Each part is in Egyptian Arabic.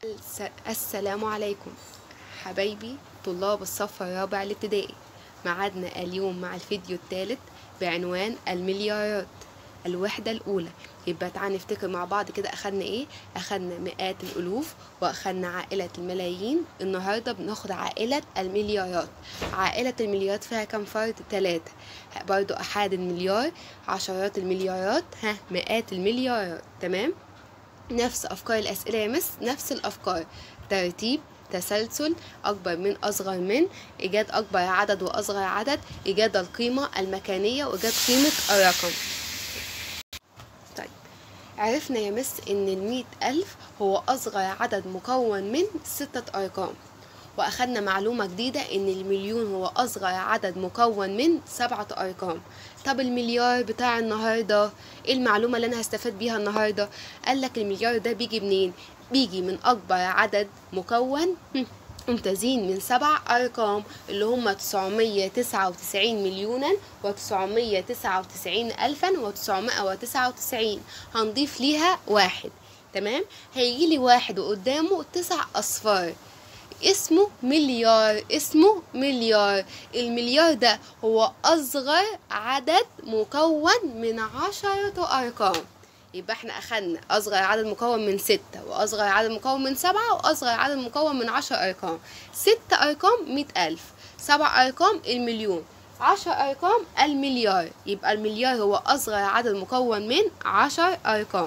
الس- السلام عليكم حبايبي طلاب الصف الرابع الابتدائي معادنا اليوم مع الفيديو الثالث بعنوان المليارات الوحدة الأولى يبقى تعالى نفتكر مع بعض كده أخدنا إيه أخدنا مئات الألوف وأخدنا عائلة الملايين النهاردة بناخد عائلة المليارات عائلة المليارات فيها كم فرد ثلاثة برضو أحاد المليار عشرات المليارات ها مئات المليارات تمام نفس أفكار الأسئلة يا مس نفس الأفكار ترتيب تسلسل أكبر من أصغر من إيجاد أكبر عدد وأصغر عدد إيجاد القيمة المكانية وإيجاد قيمة الرقم طيب عرفنا يا مس إن المية ألف هو أصغر عدد مكون من ستة أرقام وأخدنا معلومة جديدة إن المليون هو أصغر عدد مكون من سبعة أرقام طب المليار بتاع النهاردة إيه المعلومة اللي أنا هستفاد بيها النهاردة قال لك المليار ده بيجي منين بيجي من أكبر عدد مكون هم، ممتازين من سبع أرقام اللي هم 999 مليونا و999 ألفا و999 هنضيف ليها واحد تمام هيجي لي واحد وقدامه تسع أصفار اسمه مليار اسمه مليار المليار ده هو أصغر عدد مكون من عشرة أرقام يبقى احنا أخدنا أصغر عدد مكون من ستة وأصغر عدد مكون من سبعة وأصغر عدد مكون من عشر أرقام ست أرقام مئة ألف سبع أرقام المليون عشر أرقام المليار يبقى المليار هو أصغر عدد مكون من عشر أرقام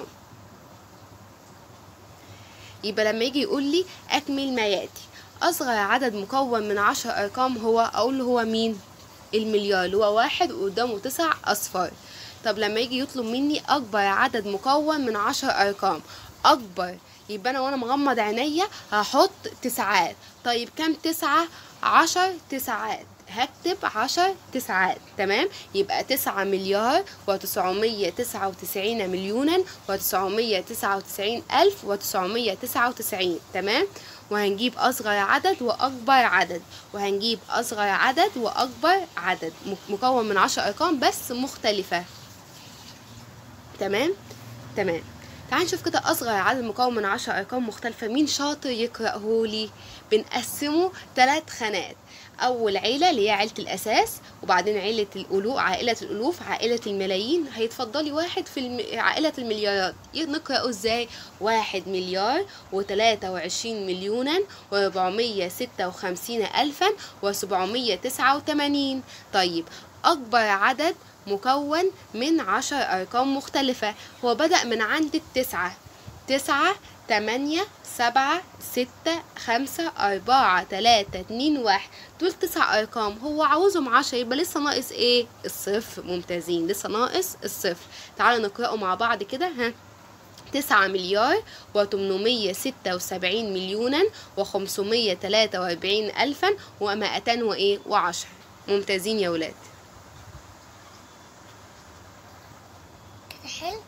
يبقى لما يجي يقول لي أكمل ما يأتي أصغر عدد مكون من عشر أرقام هو أقول له هو مين المليار اللي هو واحد وقدامه تسع أصفار طب لما يجي يطلب مني أكبر عدد مكون من عشر أرقام أكبر يبقى أنا وأنا مغمض عينيا هحط تسعات طيب كام تسعة عشر تسعات هكتب عشر تسعات تمام يبقى تسعة مليار وتسعمية تسعة وتسعين مليونا وتسعمية تسعة وتسعين ألف وتسعمية تسعة وتسعين تمام وهنجيب أصغر عدد وأكبر عدد وهنجيب أصغر عدد وأكبر عدد م- مكون من عشر أرقام بس مختلفة تمام تمام تعال نشوف كده أصغر عدد مكون من عشر أرقام مختلفة مين شاطر يقرأهولي بنقسمه ثلاث خانات أول عيلة اللي هي عيلة الأساس وبعدين عيلة الألوف عائلة الألوف عائلة الملايين هيتفضلي واحد في الم... عائلة المليارات نقرأه ازاي واحد مليار وتلاتة وعشرين مليونا وربعمية ستة وخمسين ألفا وسبعمية تسعة وتمانين طيب أكبر عدد مكون من عشر أرقام مختلفة هو بدأ من عند التسعة تسعة تمانية سبعة ستة خمسة أربعة تلاتة اتنين واحد دول تسع أرقام هو عاوزهم عشرة يبقى لسه ناقص ايه الصفر ممتازين لسه ناقص الصفر تعالوا نقرأه مع بعض كده ها تسعة مليار وتمنمية ستة وسبعين مليونا وخمسمية تلاتة وأربعين ألفا ومائتان وإيه وعشرة ممتازين يا ولاد حلو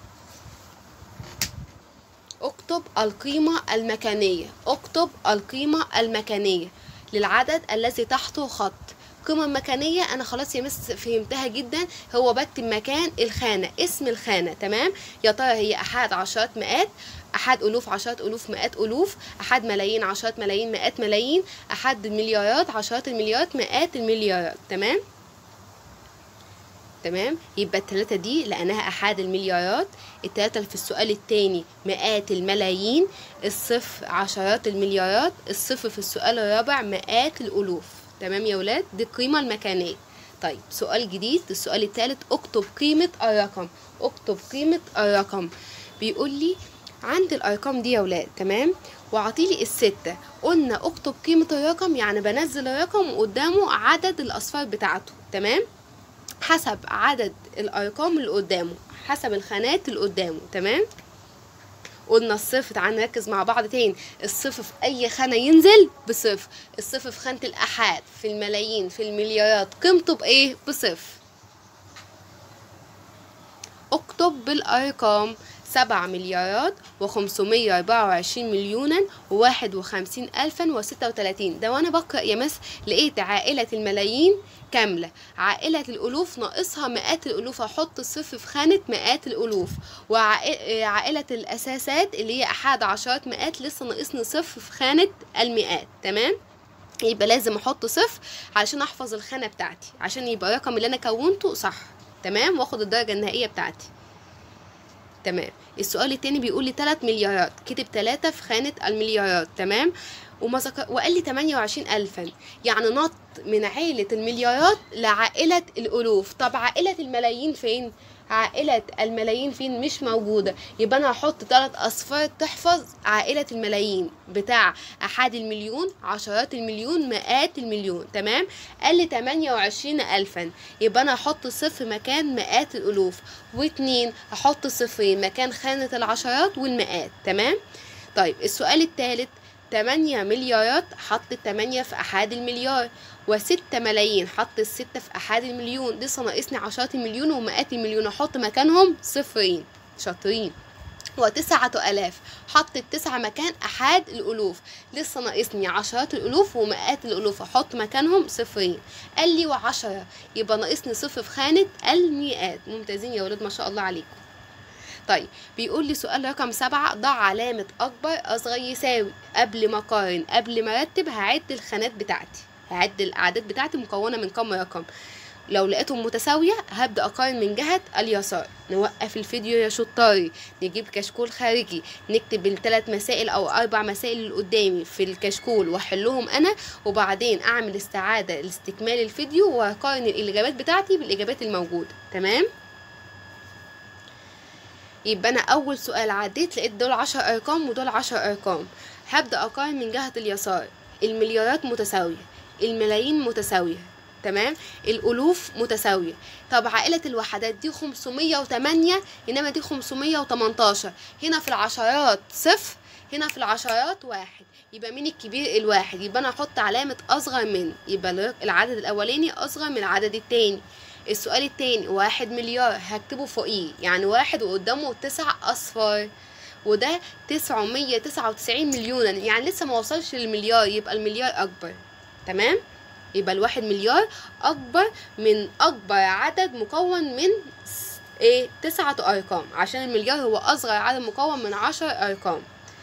اكتب القيمة المكانية اكتب القيمة المكانية للعدد الذي تحته خط قيمة مكانية أنا خلاص يا مس فهمتها جدا هو بكتب مكان الخانة اسم الخانة تمام يا ترى هي أحد عشرات مئات أحد ألوف عشرات ألوف مئات ألوف أحد ملايين عشرات ملايين مئات ملايين أحد مليارات عشرات المليارات مئات المليارات تمام تمام يبقى التلاتة دي لأنها أحد المليارات التلاتة اللي في السؤال التاني مئات الملايين الصفر عشرات المليارات الصفر في السؤال الرابع مئات الألوف تمام يا ولاد دي القيمة المكانية طيب سؤال جديد السؤال التالت اكتب قيمة الرقم اكتب قيمة الرقم بيقول لي عند الأرقام دي يا ولاد تمام وعطيلي الستة قلنا اكتب قيمة الرقم يعني بنزل الرقم وقدامه عدد الأصفار بتاعته تمام حسب عدد الارقام اللي قدامه حسب الخانات اللي قدامه تمام قلنا الصفر تعال نركز مع بعض تاني الصفر في اي خانه ينزل بصفر الصفر في خانه الاحاد في الملايين في المليارات قيمته بايه بصفر اكتب بالارقام سبعة مليارات وخمسمية أربعة وعشرين مليونا وواحد وخمسين ألفا وستة وتلاتين ده وأنا بقرأ يا مس لقيت عائلة الملايين كاملة عائلة الألوف ناقصها مئات الألوف هحط الصفر في خانة مئات الألوف وعائلة الأساسات اللي هي أحد عشرات مئات لسه ناقصني صفر في خانة المئات تمام يبقى لازم احط صفر علشان احفظ الخانه بتاعتي عشان يبقى الرقم اللي انا كونته صح تمام واخد الدرجه النهائيه بتاعتي تمام السؤال التاني بيقول لي 3 مليارات كتب 3 في خانه المليارات تمام وما ذكر وقال لي 28 ألفا يعني نط من عائلة المليارات لعائلة الألوف طب عائلة الملايين فين؟ عائلة الملايين فين مش موجودة يبقى أنا هحط تلات أصفار تحفظ عائلة الملايين بتاع أحد المليون عشرات المليون مئات المليون تمام قال لي تمانية وعشرين ألفا يبقى أنا هحط صفر مكان مئات الألوف واتنين هحط صفرين مكان خانة العشرات والمئات تمام طيب السؤال الثالث 8 مليارات حط التمانية في أحد المليار وستة ملايين حط الستة في أحد المليون لسه ناقصني عشرات المليون ومئات المليون أحط مكانهم صفرين شاطرين وتسعة آلاف حط التسعة مكان أحد الألوف لسه ناقصني عشرات الألوف ومئات الألوف أحط مكانهم صفرين قال لي وعشرة يبقى ناقصني صفر في خانة المئات ممتازين يا ولاد ما شاء الله عليكم طيب بيقول لي سؤال رقم سبعة ضع علامة أكبر أصغر يساوي قبل ما أقارن قبل ما أرتب هعد الخانات بتاعتي هعد الأعداد بتاعتي مكونة من كم رقم لو لقيتهم متساوية هبدأ أقارن من جهة اليسار نوقف الفيديو يا شطاري نجيب كشكول خارجي نكتب الثلاث مسائل أو أربع مسائل اللي قدامي في الكشكول وأحلهم أنا وبعدين أعمل استعادة لاستكمال الفيديو وأقارن الإجابات بتاعتي بالإجابات الموجودة تمام؟ يبقى انا اول سؤال عديت لقيت دول عشر ارقام ودول عشر ارقام هبدا اقارن من جهه اليسار المليارات متساويه الملايين متساويه تمام الالوف متساويه طب عائله الوحدات دي 508 انما دي 518 هنا في العشرات صفر هنا في العشرات واحد يبقى مين الكبير الواحد يبقى انا احط علامه اصغر من يبقى العدد الاولاني اصغر من العدد التاني السؤال التاني واحد مليار هكتبه فوقيه يعني واحد وقدامه تسع أصفار وده تسعمية تسعة وتسعين مليونا يعني لسه ما وصلش للمليار يبقى المليار أكبر تمام يبقى الواحد مليار أكبر من أكبر عدد مكون من ايه تسعة أرقام عشان المليار هو أصغر عدد مكون من عشر أرقام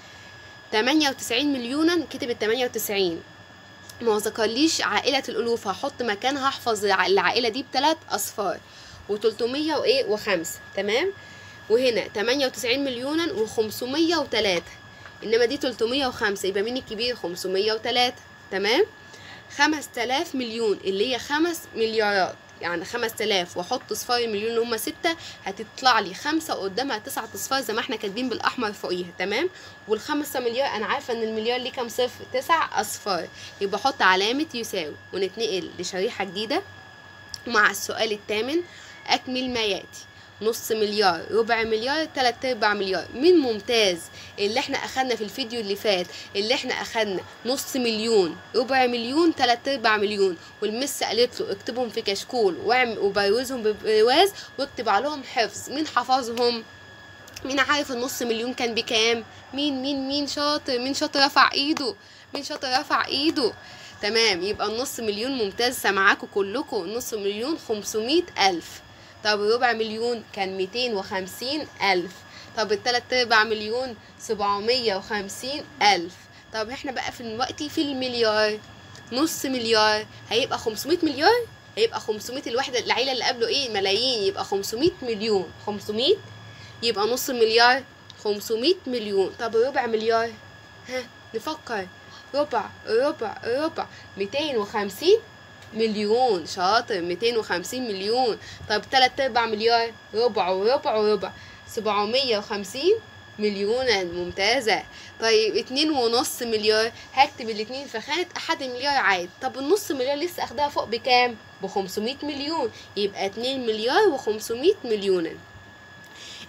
تمانية وتسعين مليونا كتب التمانية وتسعين ما ذكرليش عائلة الألوف هحط مكانها هحفظ العائلة دي بثلاث أصفار وتلتمية وإيه وخمسة تمام وهنا تمانية وتسعين مليونا وخمسمية وتلاتة إنما دي تلتمية وخمسة يبقى مين الكبير خمسمية وتلاتة تمام خمس تلاف مليون اللي هي خمس مليارات يعني خمس تلاف واحط صفار المليون اللي هما ستة هتطلع لي خمسة قدامها تسعة اصفار زي ما احنا كاتبين بالاحمر فوقيها تمام والخمسة مليار انا عارفة ان المليار ليه كام صفر تسع اصفار يبقى احط علامة يساوي ونتنقل لشريحة جديدة مع السؤال الثامن اكمل ما ياتي نص مليار ربع مليار تلات ارباع مليار مين ممتاز اللي احنا اخدنا في الفيديو اللي فات اللي احنا اخدنا نص مليون ربع مليون تلات ارباع مليون والمس قالت له اكتبهم في كشكول واعمل وبروزهم ببرواز واكتب عليهم حفظ مين حفظهم مين عارف النص مليون كان بكام مين مين مين شاطر مين شاطر رفع ايده مين شاطر رفع ايده تمام يبقى النص مليون ممتاز سامعاكم كلكم نص مليون خمسمية ألف طب ربع مليون كان ميتين وخمسين ألف طب التلات أرباع مليون سبعمية وخمسين ألف طب احنا بقى في دلوقتي في المليار نص مليار هيبقى خمسمية مليار هيبقى خمسمية الوحدة العيلة اللي قبله ايه ملايين يبقى خمسمية مليون خمسمية يبقى نص مليار خمسمية مليون طب ربع مليار ها نفكر ربع ربع ربع ميتين وخمسين مليون شاطر ميتين وخمسين مليون طب تلات ارباع مليار ربع وربع وربع سبعمية وخمسين مليونا ممتازة طيب اتنين ونص مليار هكتب الاتنين في خانة أحد المليار عادي طب النص مليار لسه أخدها فوق بكام؟ بخمسمية مليون يبقى اتنين مليار وخمسمية مليونا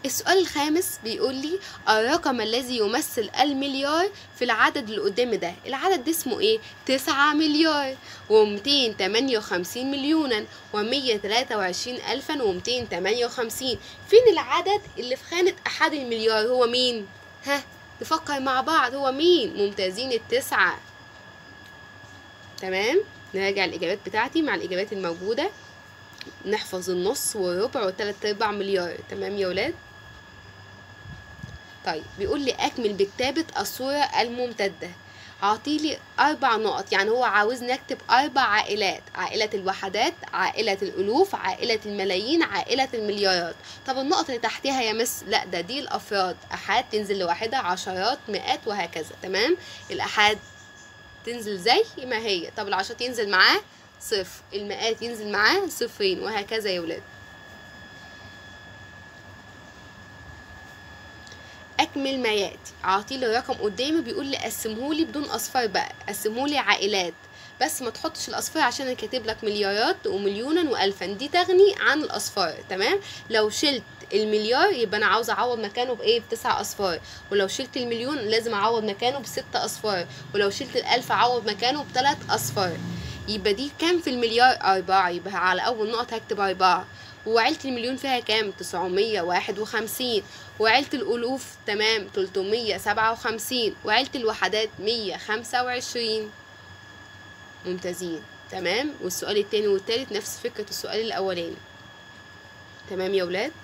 السؤال الخامس بيقول لي الرقم الذي يمثل المليار في العدد اللي قدامي ده العدد ده اسمه ايه تسعة مليار ومتين تمانية وخمسين مليونا ومية تلاتة وعشرين ألفا ومتين تمانية وخمسين فين العدد اللي في خانة أحد المليار هو مين ها نفكر مع بعض هو مين ممتازين التسعة تمام نراجع الإجابات بتاعتي مع الإجابات الموجودة نحفظ النص والربع والتلات أرباع مليار تمام يا ولاد طيب بيقول لي أكمل بكتابة الصورة الممتدة عطيلي أربع نقط يعني هو عاوزني أكتب أربع عائلات عائلة الوحدات عائلة الألوف عائلة الملايين عائلة المليارات طب النقط اللي تحتها يا مس لا ده دي الأفراد أحاد تنزل لوحدة عشرات مئات وهكذا تمام الأحاد تنزل زي ما هي طب العشرات ينزل معاه صفر المئات ينزل معاه صفرين وهكذا يا ولاد اكمل ما ياتي اعطيلي رقم قدامي بيقول لي قسمهولي بدون اصفار بقى قسمهولي عائلات بس ما تحطش الاصفار عشان انا كاتب لك مليارات ومليونا والفا دي تغني عن الاصفار تمام لو شلت المليار يبقى انا عاوزه اعوض مكانه بايه بتسع اصفار ولو شلت المليون لازم اعوض مكانه بست اصفار ولو شلت الالف اعوض مكانه بثلاث اصفار يبقى دي كام في المليار أربعة يبقى على أول نقطة هكتب أربعة وعيلة المليون فيها كام تسعمية واحد وخمسين وعيلة الألوف تمام تلتمية سبعة وخمسين وعيلة الوحدات مية خمسة وعشرين ممتازين تمام والسؤال التاني والتالت نفس فكرة السؤال الأولاني تمام يا ولاد